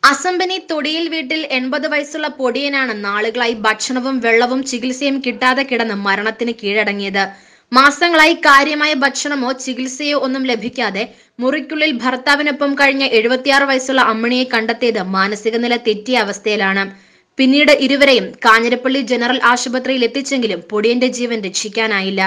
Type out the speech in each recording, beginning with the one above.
അസംബനി തൊടിയിൽ വീട്ടിൽ എൺപത് വയസ്സുള്ള പൊടിയനാണ് നാളുകളായി ഭക്ഷണവും വെള്ളവും ചികിത്സയും കിട്ടാതെ കിടന്ന് മരണത്തിന് കീഴടങ്ങിയത് മാസങ്ങളായി കാര്യമായ ഭക്ഷണമോ ചികിത്സയോ ഒന്നും ലഭിക്കാതെ മുറിക്കുള്ളിൽ ഭർത്താവിനൊപ്പം കഴിഞ്ഞ എഴുപത്തിയാറ് വയസ്സുള്ള അമ്മണിയെ കണ്ടെത്തിയത് മാനസിക നില തെറ്റിയ അവസ്ഥയിലാണ് പിന്നീട് ഇരുവരെയും കാഞ്ഞിരപ്പള്ളി ജനറൽ ആശുപത്രിയിൽ എത്തിച്ചെങ്കിലും പൊടിയന്റെ ജീവൻ രക്ഷിക്കാനായില്ല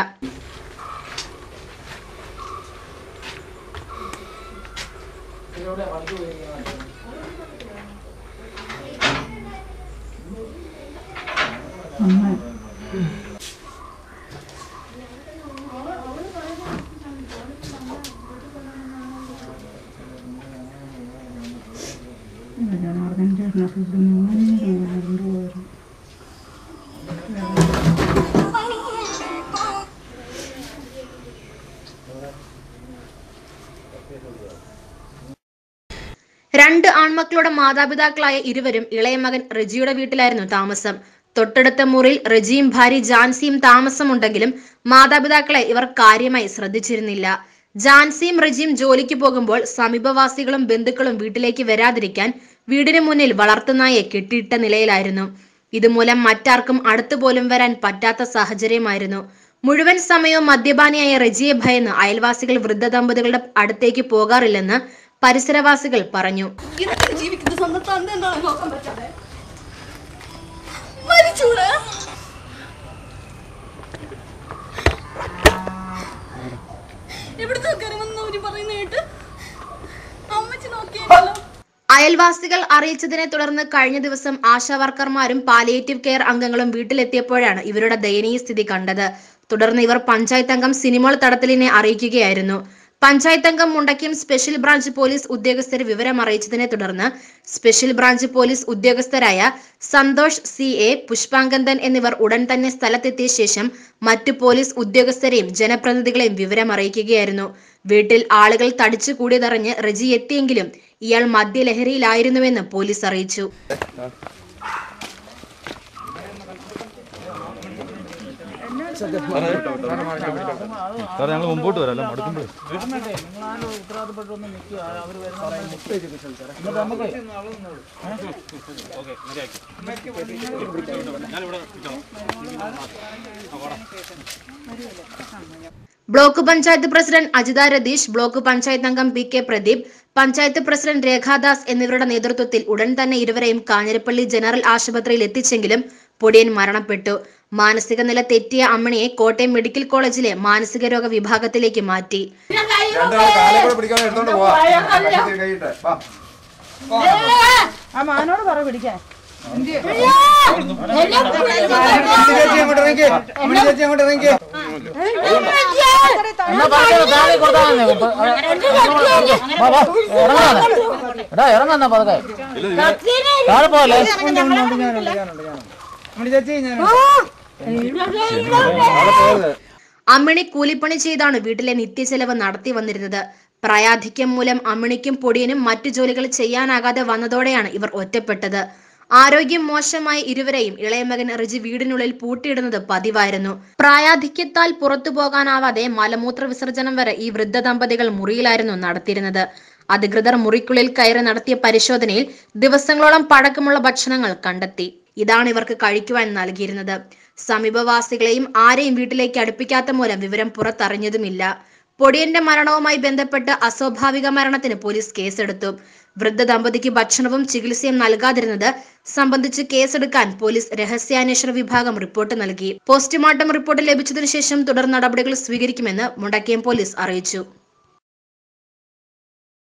രണ്ട് ആൺമക്കളുടെ മാതാപിതാക്കളായ ഇരുവരും ഇളയ മകൻ റജിയുടെ വീട്ടിലായിരുന്നു താമസം തൊട്ടടുത്ത മുറിയിൽ റജിയും ഭാര്യ ജാൻസിയും താമസമുണ്ടെങ്കിലും മാതാപിതാക്കളെ ഇവർ കാര്യമായി ശ്രദ്ധിച്ചിരുന്നില്ല ജാൻസിയും റജിയും ജോലിക്ക് പോകുമ്പോൾ സമീപവാസികളും ബന്ധുക്കളും വീട്ടിലേക്ക് വരാതിരിക്കാൻ വീടിന് മുന്നിൽ വളർത്തുനായെ കെട്ടിയിട്ട നിലയിലായിരുന്നു ഇതുമൂലം മറ്റാർക്കും അടുത്തു പോലും വരാൻ പറ്റാത്ത സാഹചര്യമായിരുന്നു മുഴുവൻ സമയവും മദ്യപാനിയായ റജിയെ ഭയന്ന് അയൽവാസികൾ വൃദ്ധ ദമ്പതികളുടെ അടുത്തേക്ക് പോകാറില്ലെന്ന് പരിസരവാസികൾ പറഞ്ഞു ഇതൊക്കെ ജീവിക്കുന്ന സ്വന്തം തന്ത എന്താണ് നോക്കാൻ പറ്റാതെ മരിച്ചൂടെ എവിടുത്തെ ഇറങ്ങുന്നവര് പറയുന്ന കേട്ട് അമ്മച്ചി നോക്കിയല്ലോ അയൽവാസികൾ അറിയിച്ചതിനെ തുടർന്ന് കഴിഞ്ഞ ദിവസം ആശാ വർക്കർമാരും പാലിയേറ്റീവ് കെയർ അംഗങ്ങളും വീട്ടിലെത്തിയപ്പോഴാണ് ഇവരുടെ ദയനീയ സ്ഥിതി കണ്ടത് തുടർന്ന് ഇവർ പഞ്ചായത്ത് അംഗം സിനിമോൾ തടത്തലിനെ അറിയിക്കുകയായിരുന്നു പഞ്ചായത്ത് അംഗം മുണ്ടയ്ക്കും സ്പെഷ്യൽ ബ്രാഞ്ച് പോലീസ് ഉദ്യോഗസ്ഥർ വിവരം അറിയിച്ചതിനെ തുടർന്ന് സ്പെഷ്യൽ ബ്രാഞ്ച് പോലീസ് ഉദ്യോഗസ്ഥരായ സന്തോഷ് സി എ പുഷ്പാങ്കന്ദൻ എന്നിവർ ഉടൻ തന്നെ സ്ഥലത്തെത്തിയ ശേഷം മറ്റു പോലീസ് ഉദ്യോഗസ്ഥരെയും ജനപ്രതിനിധികളെയും വിവരം അറിയിക്കുകയായിരുന്നു വീട്ടിൽ ആളുകൾ തടിച്ചു കൂടിയതറിഞ്ഞ് റജി എത്തിയെങ്കിലും ഇയാൾ മദ്യലഹരിയിലായിരുന്നുവെന്ന് പോലീസ് അറിയിച്ചു സാറേ ഞങ്ങൾ മുമ്പോട്ട് വരാം അല്ല മടുക്കുമ്പോൾ block panchayat president Ajitha Ratheesh block panchayat അംഗം P K Pradeep panchayat president Rekhadas എന്നിവരുടെ നേതൃത്വത്തിൽ ഉടൻ തന്നെ ഇരുവരെയും കാഞ്ഞിരപ്പള്ളി ജനറൽ ആശുപത്രിയിൽ എത്തിച്ചെങ്കിലും പൊടിയൻ മരണപ്പെട്ടു മാനസിക നില തെറ്റിയ അമ്മണിയെ കോട്ടയം മെഡിക്കൽ കോളേജിലെ മാനസിക രോഗ വിഭാഗത്തിലേക്ക് മാറ്റി രണ്ടാൾ കാലം കൂടെ പിടിക്കാതെ എടുത്തോണ്ട് പോവാ കഷത്തിൽ കൈയിട്ട് വാ ആ മാനോട് പറ പിടിക്കാൻ അമ്മിണി ചേച്ചി അങ്ങോട്ട് ഇറങ്ങി അമ്മിണി ചേച്ചി അങ്ങോട്ട് ഇറങ്ങി എടാ ഇറങ്ങാ പതുക്കെ താഴെ പോലെ അമ്മിണി ചേച്ചി ഞാൻ അമ്മിണി കൂലിപ്പണി ചെയ്താണ് വീട്ടിലെ നിത്യചെലവ് നടത്തി വന്നിരുന്നത് പ്രായാധിക്യം മൂലം അമ്മിണിക്കും പൊടിയനും മറ്റു ജോലികൾ ചെയ്യാനാകാതെ വന്നതോടെയാണ് ഇവർ ഒറ്റപ്പെട്ടത് ആരോഗ്യം മോശമായ ഇരുവരെയും ഇളയമകൻ റിജി വീടിനുള്ളിൽ പൂട്ടിയിടുന്നത് പതിവായിരുന്നു പ്രായാധിക്യത്താൽ പുറത്തു പോകാനാവാതെ മലമൂത്ര വിസർജനം വരെ ഈ വൃദ്ധ ദമ്പതികൾ മുറിയിലായിരുന്നു നടത്തിയിരുന്നത് അധികൃതർ മുറിക്കുള്ളിൽ കയറി നടത്തിയ പരിശോധനയിൽ ദിവസങ്ങളോളം പഴക്കമുള്ള ഭക്ഷണങ്ങൾ കണ്ടെത്തി ഇതാണ് ഇവർക്ക് കഴിക്കുവാൻ നൽകിയിരുന്നത് സമീപവാസികളെയും ആരെയും വീട്ടിലേക്ക് അടുപ്പിക്കാത്ത മൂലം വിവരം പുറത്തറിഞ്ഞതുമില്ല പൊടിയന്റെ മരണവുമായി ബന്ധപ്പെട്ട് അസ്വാഭാവിക മരണത്തിന് പോലീസ് കേസെടുത്തു വൃദ്ധ ദമ്പതിക്ക് ഭക്ഷണവും ചികിത്സയും നൽകാതിരുന്നത് സംബന്ധിച്ച് കേസെടുക്കാൻ പോലീസ് രഹസ്യാന്വേഷണ വിഭാഗം റിപ്പോർട്ട് നൽകി പോസ്റ്റ്മോർട്ടം റിപ്പോർട്ട് ലഭിച്ചതിനു ശേഷം തുടർ നടപടികൾ സ്വീകരിക്കുമെന്ന് മുണ്ടക്കയം പോലീസ് അറിയിച്ചു